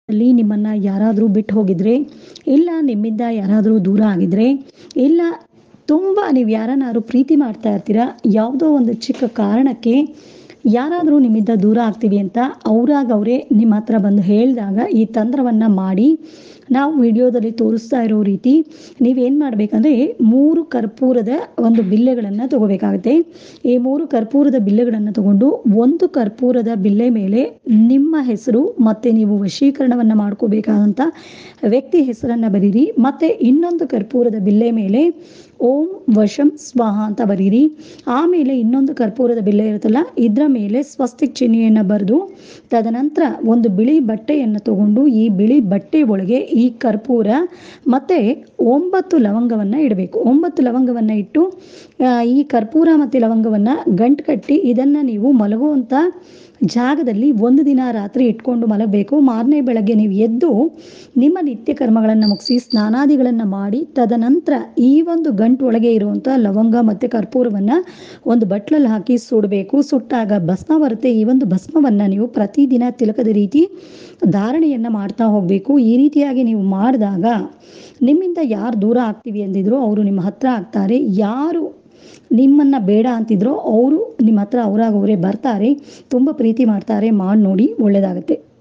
ಅಲ್ಲಿ ನಿಮ್ಮನ್ನು ಯಾರಾದರೂ ಬಿಟ್ಟು ಹೋಗಿದ್ರೆ ಇಲ್ಲ ನಿಮ್ಮಿಂದ ಯಾರಾದರೂ ದೂರ ಆಗಿದ್ರೆ ಇಲ್ಲ ತುಂಬ ನೀವು ಯಾರನ್ನಾದ್ರು ಪ್ರೀತಿ ಮಾಡ್ತಾ ಇರ್ತೀರ ಯಾವುದೋ ಒಂದು ಚಿಕ್ಕ ಕಾರಣಕ್ಕೆ ಯಾರಾದರೂ ನಿಮ್ಮಿಂದ ದೂರ ಆಗ್ತೀವಿ ಅಂತ ಅವ್ರಾಗ ಅವರೇ ನಿಮ್ಮ ಹತ್ರ ಬಂದು ಹೇಳಿದಾಗ ಈ ತಂತ್ರವನ್ನು ಮಾಡಿ ನಾವು ವಿಡಿಯೋದಲ್ಲಿ ತೋರಿಸ್ತಾ ಇರೋ ರೀತಿ ನೀವೇನು ಮಾಡಬೇಕಂದ್ರೆ ಮೂರು ಕರ್ಪೂರದ ಒಂದು ಬಿಲ್ಲೆಗಳನ್ನು ತಗೋಬೇಕಾಗುತ್ತೆ ಈ ಮೂರು ಕರ್ಪೂರದ ಬಿಲ್ಲೆಗಳನ್ನು ತಗೊಂಡು ಒಂದು ಕರ್ಪೂರದ ಬಿಲ್ಲೆ ಮೇಲೆ ನಿಮ್ಮ ಹೆಸರು ಮತ್ತು ನೀವು ವಶೀಕರಣವನ್ನು ಮಾಡ್ಕೋಬೇಕಾದಂಥ ವ್ಯಕ್ತಿ ಹೆಸರನ್ನು ಬರೀರಿ ಮತ್ತು ಇನ್ನೊಂದು ಕರ್ಪೂರದ ಬಿಲ್ಲೆ ಮೇಲೆ ಓಂ ವಶಂ ಸ್ವಾಹ ಅಂತ ಬರೀರಿ ಆಮೇಲೆ ಇನ್ನೊಂದು ಕರ್ಪೂರದ ಬಿಲ್ಲೆ ಇರುತ್ತಲ್ಲ ಇದರ ಮೇಲೆ ಸ್ವಸ್ತಿಕ್ ಚಿಹ್ನೆಯನ್ನು ಬರೆದು ತದನಂತರ ಒಂದು ಬಿಳಿ ಬಟ್ಟೆಯನ್ನು ತಗೊಂಡು ಈ ಬಿಳಿ ಬಟ್ಟೆ ಒಳಗೆ ಈ ಕರ್ಪೂರ ಮತ್ತು ಒಂಬತ್ತು ಲವಂಗವನ್ನು ಇಡಬೇಕು ಒಂಬತ್ತು ಲವಂಗವನ್ನು ಇಟ್ಟು ಆ, ಈ ಕರ್ಪೂರ ಮತ್ತು ಲವಂಗವನ್ನು ಗಂಟು ಕಟ್ಟಿ ಇದನ್ನು ನೀವು ಮಲಗುವಂಥ ಜಾಗದಲ್ಲಿ ಒಂದು ದಿನ ರಾತ್ರಿ ಇಟ್ಕೊಂಡು ಮಲಗಬೇಕು ಮಾರನೇ ಬೆಳಗ್ಗೆ ನೀವು ಎದ್ದು ನಿಮ್ಮ ನಿತ್ಯ ಕರ್ಮಗಳನ್ನು ಮುಗಿಸಿ ಸ್ನಾನಾದಿಗಳನ್ನು ಮಾಡಿ ತದನಂತರ ಈ ಒಂದು ಗಂಟು ಒಳಗೆ ಇರುವಂಥ ಲವಂಗ ಮತ್ತು ಕರ್ಪೂರವನ್ನು ಒಂದು ಬಟ್ಲಲ್ಲಿ ಹಾಕಿ ಸುಡಬೇಕು ಸುಟ್ಟಾಗ ಭಸ್ಮ ಬರುತ್ತೆ ಈ ಒಂದು ಭಸ್ಮವನ್ನು ನೀವು ಪ್ರತಿದಿನ ತಿಲಕದ ರೀತಿ ಧಾರಣೆಯನ್ನು ಮಾಡ್ತಾ ಹೋಗಬೇಕು ಈ ರೀತಿಯಾಗಿ ನೀವು ಮಾಡಿದಾಗ ನಿಮ್ಮಿಂದ ಯಾರು ದೂರ ಆಗ್ತೀವಿ ಅಂದಿದ್ರು ಅವರು ನಿಮ್ಮ ಹತ್ರ ಆಗ್ತಾರೆ ಯಾರು ನಿಮ್ಮನ್ನು ಬೇಡ ಅಂತಿದ್ರೋ ಅವರು ನಿಮ್ಮ ಹತ್ರ ಅವರಾಗ ಅವರೇ ಬರ್ತಾರೆ ತುಂಬ ಪ್ರೀತಿ ಮಾಡ್ತಾರೆ ಮಾಡಿ ನೋಡಿ ಒಳ್ಳೆಯದಾಗುತ್ತೆ